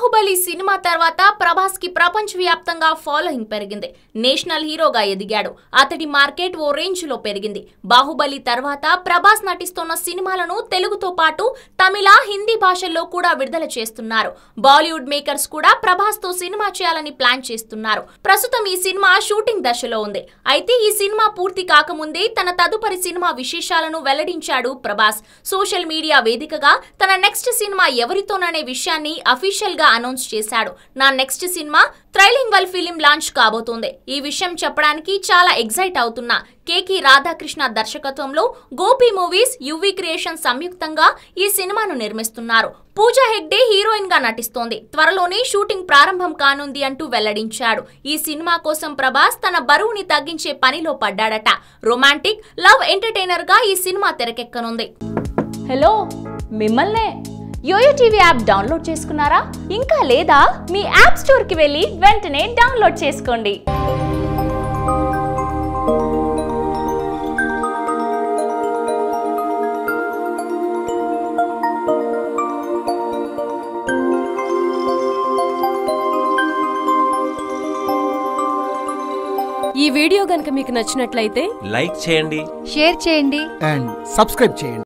Baahubali cinema తర్వాత ప్రభాస్ కి ప్రపంచ వ్యాప్తంగా ఫాలోయింగ్ పెరిగింది నేషనల్ హీరోగా ఎదిగాడు అతడి మార్కెట్ ఓ రేంజ్ లో పెరిగింది బాహుబలి తర్వాత ప్రభాస్ నటిస్తున్న సినిమాలను తెలుగుతో పాటు తమిళ హిందీ భాషల్లో కూడా విడుదల చేస్తున్నారు బాలీవుడ్ మేకర్స్ కూడా ప్రభాస్ తో సినిమా చేయాలని ప్లాన్ చేస్తున్నారు ప్రస్తుతం ఈ సినిమా షూటింగ్ దశలో ఉంది అయితే ఈ సినిమా పూర్తి కాకముందే తన తదుపరి సినిమా విశేషాలను వెల్లడించాడు ప్రభాస్ సోషల్ మీడియా వేదికగా తన నెక్స్ట్ సినిమా ఎవరితోననే విషయాన్ని అఫీషియల్ గా అనౌన్స్ చేశాడు నా next cinema trilingual film launch కాబోతోంది ఈ విషయం చెప్పడానికి చాలా ఎగ్జైట్ అవుతున్నా కేకి రాధాకృష్ణ దర్శకత్వంలో గోపి మూవీస్ యువి క్రియేషన్ సంయుక్తంగా ఈ సినిమాను నిర్మిస్తున్నారు పూజా హెగ్డే హీరోయిన్ గా నటిస్తోంది త్వరలోనే షూటింగ్ ప్రారంభం కానుంది అంటూ వెల్లడించాడు ఈ సినిమా కోసం ప్రభాస్ తన బరువుని తగ్గించే పనిలో పడ్డాడట రొమాంటిక్ లవ్ ఎంటర్టైనర్ గా ఈ సినిమా తెరకెక్కనుంది హలో మిమ్మల్నే యోయో టీవీ యాప్ డౌన్లోడ్ చేసుకున్నారా ఇంకా లేదా మీ యాప్ స్టోర్కి వెళ్ళి వెంటనే డౌన్లోడ్ చేసుకోండి ఈ వీడియో గనుక మీకు నచ్చినట్లయితే లైక్ చేయండి షేర్ చేయండి అండ్ సబ్స్క్రైబ్ చేయండి